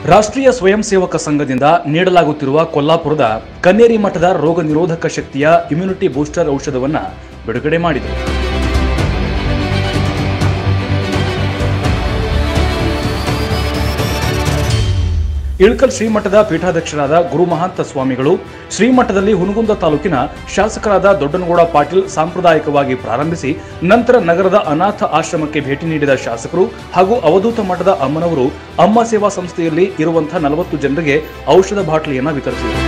ರಾಷ್ಟ್ರೀಯ ಸ್ವಯಂ ಸೇವಕ ಸಂಘದಿಂದ ನೀಡಲಾಗುತ್ತಿರುವ ಕೊಲ್ಲಾಪುರದ ಕನ್ನೇರಿ ಮಠದ ರೋಗ ನಿರೋಧಕ ಶಕ್ತಿಯ ಇಮ್ಯುನಿಟಿ ಬೂಸ್ಟರ್ ಔಷಧವನ್ನು ಬಿಡುಗಡೆ ಮಾಡಿದೆ ಇಳ್ಕಲ್ ಶ್ರೀಮಠದ ಪೀಠಾಧ್ಯಕ್ಷರಾದ ಗುರು ಮಹಾಂತ ಸ್ವಾಮಿಗಳು ಶ್ರೀಮಠದಲ್ಲಿ ಹುನಗುಂದ ತಾಲೂಕಿನ ಶಾಸಕರಾದ ದೊಡ್ಡನಗೌಡ ಪಾಟೀಲ್ ಸಾಂಪ್ರದಾಯಿಕವಾಗಿ ಪ್ರಾರಂಭಿಸಿ ನಂತರ ನಗರದ ಅನಾಥ ಆಶ್ರಮಕ್ಕೆ ಭೇಟಿ ನೀಡಿದ ಶಾಸಕರು ಹಾಗೂ ಅವಧೂತ ಮಠದ ಅಮ್ಮನವರು ಅಮ್ಮ ಸೇವಾ ಸಂಸ್ಥೆಯಲ್ಲಿ ಇರುವಂತಹ ನಲವತ್ತು ಜನರಿಗೆ ಔಷಧ ಬಾಟಲಿಯನ್ನು ವಿತರಿಸಿದರು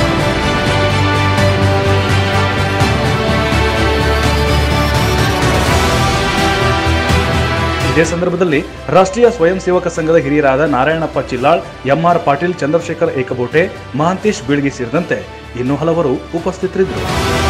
ಇದೇ ಸಂದರ್ಭದಲ್ಲಿ ರಾಷ್ಟ್ರೀಯ ಸ್ವಯಂ ಸೇವಕ ಸಂಘದ ಹಿರಿಯರಾದ ನಾರಾಯಣಪ್ಪ ಚಿಲ್ಲಾಳ್ ಎಂಆರ್ ಪಾಟೀಲ್ ಚಂದ್ರಶೇಖರ್ ಏಕಬೋಟೆ ಮಹಾಂತೇಶ್ ಬೀಳ್ಗಿ ಸೇರಿದಂತೆ ಇನ್ನೂ ಹಲವರು ಉಪಸ್ಥಿತರಿದ್ದರು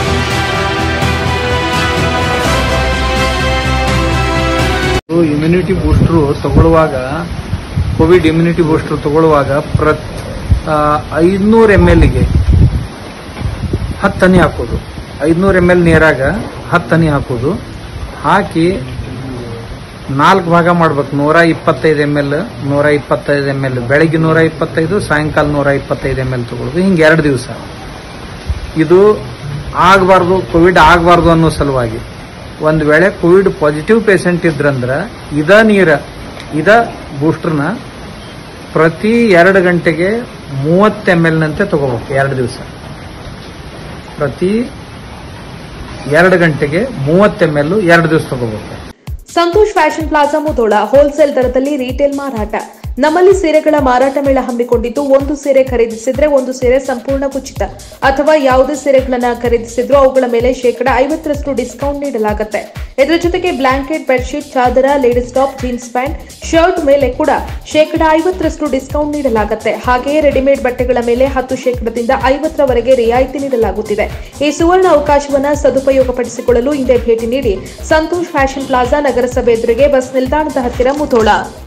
ಇಮ್ಯುನಿಟಿ ಬೂಸ್ಟ್ರು ತಗೊಳ್ಳುವಾಗ ಕೋವಿಡ್ ಇಮ್ಯುನಿಟಿ ಬೂಸ್ಟ್ರು ತಗೊಳ್ಳುವಾಗ ಪ್ರತ್ ಐದುನೂರು ಎಮ್ ಎಲ್ಗೆ ಹತ್ತು ಹನಿ ಹಾಕೋದು ಐದುನೂರು ಎಮ್ ಎಲ್ ನೀರಾಗ ಹತ್ತು ಹನಿ ಹಾಕೋದು ಹಾಕಿ ನಾಲ್ಕು ಭಾಗ ಮಾಡ್ಬೇಕು ನೂರ ಇಪ್ಪತ್ತೈದು ಎಮ್ ಎಲ್ ನೂರ ಇಪ್ಪತ್ತೈದು ಎಮ್ ಎಲ್ ಬೆಳಗ್ಗೆ ನೂರ ಇಪ್ಪತ್ತೈದು ಸಾಯಂಕಾಲ ನೂರ ಇಪ್ಪತ್ತೈದು ಎಮ್ ಎಲ್ ತಗೊಳ್ಳೋದು ಹಿಂಗೆ ಎರಡು ದಿವಸ ಇದು ಆಗಬಾರ್ದು ಕೋವಿಡ್ ಆಗಬಾರ್ದು ಅನ್ನೋ ಸಲುವಾಗಿ ಒಂದು ವೇಳೆ ಕೋವಿಡ್ ಪಾಸಿಟಿವ್ ಪೇಷಂಟ್ ಇದ್ರಂದ್ರೆ ಇದ ನೀರ ಇದ ಬೂಸ್ಟರ್ನ ಪ್ರತಿ ಎರಡು ಗಂಟೆಗೆ ಮೂವತ್ತು ಎಮ್ ಎಲ್ನಂತೆ ತಗೋಬೇಕು ಎರಡು ದಿವಸ ಪ್ರತಿ ಎರಡು ಗಂಟೆಗೆ ಮೂವತ್ತು ಎಮ್ ಎಲ್ ಎರಡು ದಿವಸ ತಗೋಬೇಕು Santosh fashion plaza Mudhol wholesale ದರದಲ್ಲಿ ರೀಟೇಲ್ ಮಾರಾಟ ನಮ್ಮಲ್ಲಿ ಸೀರೆಗಳ ಮಾರಾಟ ಮೇಳ ಹಮ್ಮಿಕೊಂಡಿದ್ದು ಒಂದು ಸೀರೆ ಖರೀದಿಸಿದ್ರೆ ಒಂದು ಸೀರೆ ಸಂಪೂರ್ಣ ಉಚಿತ ಅಥವಾ ಯಾವುದೇ ಸೀರೆಗಳನ್ನ ಖರೀದಿಸಿದ್ರೂ ಅವುಗಳ ಮೇಲೆ ಶೇಕಡ ಐವತ್ತರಷ್ಟು ಡಿಸ್ಕೌಂಟ್ ನೀಡಲಾಗುತ್ತೆ ಇದರ ಜೊತೆಗೆ ಬ್ಲಾಂಕೆಟ್ ಬೆಡ್ಶೀಟ್ ಚಾದರ ladies top jeans pant shirt ಮೇಲೆ ಕೂಡ ಶೇಕಡ ಐವತ್ತರಷ್ಟು ಡಿಸ್ಕೌಂಟ್ ನೀಡಲಾಗುತ್ತೆ ಹಾಗೆಯೇ ರೆಡಿಮೇಡ್ ಬಟ್ಟೆಗಳ ಮೇಲೆ ಹತ್ತು ಶೇಕಡದಿಂದ ಐವತ್ತರವರೆಗೆ ರಿಯಾಯಿತಿ ನೀಡಲಾಗುತ್ತಿದೆ ಈ ಸುವರ್ಣ ಅವಕಾಶವನ್ನ ಸದುಪಯೋಗಪಡಿಸಿಕೊಳ್ಳಲು ಹಿಂದೆ ಭೇಟಿ ನೀಡಿ ಸಂತೋಷ್ ಫ್ಯಾಷನ್ ಪ್ಲಾಜಾ ನಗರಸಭೆ ಎದುರಿಗೆ ಬಸ್ ನಿಲ್ದಾಣದ ಹತ್ತಿರ ಮುಧೋಳ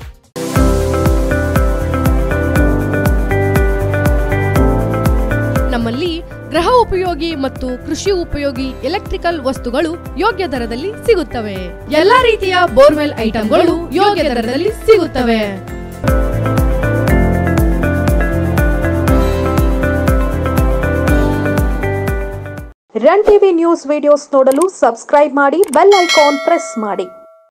ನಮ್ಮಲ್ಲಿ ಗೃಹ ಉಪಯೋಗಿ ಮತ್ತು ಕೃಷಿ ಉಪಯೋಗಿ ಎಲೆಕ್ಟ್ರಿಕಲ್ ವಸ್ತುಗಳು ಯೋಗ್ಯ ದರದಲ್ಲಿ ಸಿಗುತ್ತವೆ ಎಲ್ಲಾ ರೀತಿಯ ಬೋರ್ವೆಲ್ ಐಟಂಗಳು ಯೋಗ್ಯ ದರದಲ್ಲಿ ಸಿಗುತ್ತವೆ ರನ್ ಟಿವಿ ನ್ಯೂಸ್ ವಿಡಿಯೋಸ್ ನೋಡಲು ಸಬ್ಸ್ಕ್ರೈಬ್ ಮಾಡಿ ಬೆಲ್ ಐಕಾನ್ ಪ್ರೆಸ್ ಮಾಡಿ